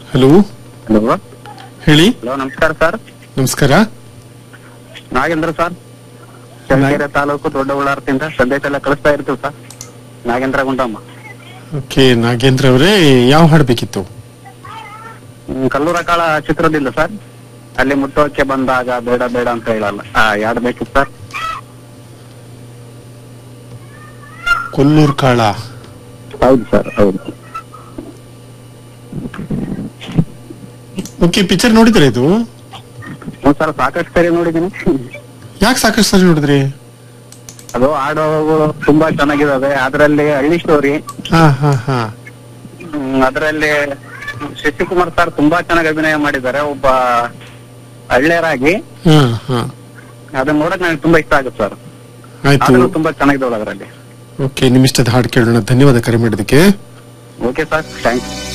hello hello ಹೇಳಿ hello ನಮಸ್ಕಾರ sir ನಮಸ್ಕಾರ ನಾಗೇಂದ್ರ ಸರ್ ಚಳ್ಳಕೆರೆ ತಾಲೂಕು ದೊಡ್ಡ ಉಳ್ಳಾರದಿಂದ ಸಂದೇಶ ಎಲ್ಲ ಕಳಿಸ್ತಾ ಇರ್ತೀವಿ ಸರ್ ನಾಗೇಂದ್ರ ಗುಂಡಮ್ಮ ಓಕೆ ನಾಗೇಂದ್ರ ಅವರೇ ಯಾವ ಹಾಡು ಬೇಕಿತ್ತು ಹ್ಮ್, ಕಲ್ಲೂರ ಕಾಳ ಚಿತ್ರದಿಂದ ಸರ್ ಅಲ್ಲಿ ಮುಟ್ಟೋಕೆ ಬಂದಾಗ ಬೇಡ ಬೇಡ ಅಂತ ಹೇಳಲ್ಲ ಆ ಯಾವ್ದು ಬೇಕಿತ್ತು ಸರ್ ಕೊಲ್ಲೂರು ಕಾಳ ಹೌದು ಸರ್ ಹೌದು ಓಕೆ ಪಿಕ್ಚರ್ ನೋಡಿದ್ರೆ ಇದು ಹ್ಞೂ ಸರ್ ಸಾಕಷ್ಟು ಸರಿ ನೋಡಿದ್ದೀನಿ ಯಾಕೆ ಸಾಕಷ್ಟು ಸರಿ ನೋಡಿದ್ರಿ ಅದು ಹಾಡುಗಳು ತುಂಬಾ ಚೆನ್ನಾಗಿದಾವೆ ಅದರಲ್ಲಿ ಹಳ್ಳಿ ಸ್ಟೋರಿ ಹಾ ಹಾ ಹಾ ಅದರಲ್ಲಿ ಶಶಿಕುಮಾರ್ ಸರ್ ತುಂಬಾ ಚೆನ್ನಾಗಿ ಅಭಿನಯ ಮಾಡಿದ್ದಾರೆ ಒಬ್ಬ ಹಳ್ಳಿಯರಾಗಿ ಹಾ ಹಾ ಅದನ್ನ ನೋಡಕ್ ನನಗೆ ತುಂಬಾ ಇಷ್ಟ ಆಗುತ್ತೆ ಸರ್ ಆಯ್ತು ಅದನ್ನು ತುಂಬಾ ಚೆನ್ನಾಗಿದ್ದಾವಲ್ಲ ಅದರಲ್ಲಿ ಓಕೆ ನಿಮ್ಮಿಷ್ಟದ ಹಾಡು ಕೇಳೋಣ ಧನ್ಯವಾದ ಕರೆ ಮಾಡಿದಕ್ಕೆ ಓಕೆ ಸರ್ ಥ್ಯಾಂಕ್ಸ್